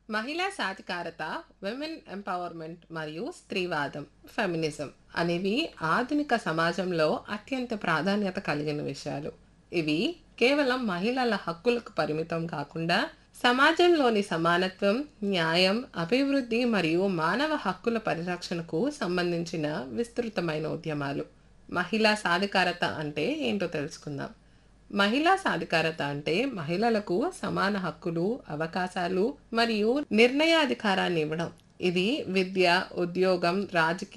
మహిళా సాధికారత women empowerment మరియు స్త్రీవాదం ఫెమినిజం అనేవి ఆధునిక సమాజంలో అత్యంత ప్రాధాన్యత కలిగిన విషయాలు ఇవి కేవలం మహిళల హక్కులకు పరిమితం కాకుండా సమాజంలోని సమానత్వం న్యాయం అభివృద్ధి మరియు మానవ హక్కుల పరిరక్షణకు సంబంధించిన విస్తృతమైన ఉద్యమాలు మహిళా సాధికారత అంటే ఏంటో తెలుసుకుందాం మహిళా సాధికారత అంటే మహిళలకు సమాన హక్కులు అవకాశాలు మరియు నిర్ణయాధికారాన్ని ఇవ్వడం ఇది విద్య ఉద్యోగం రాజకీయ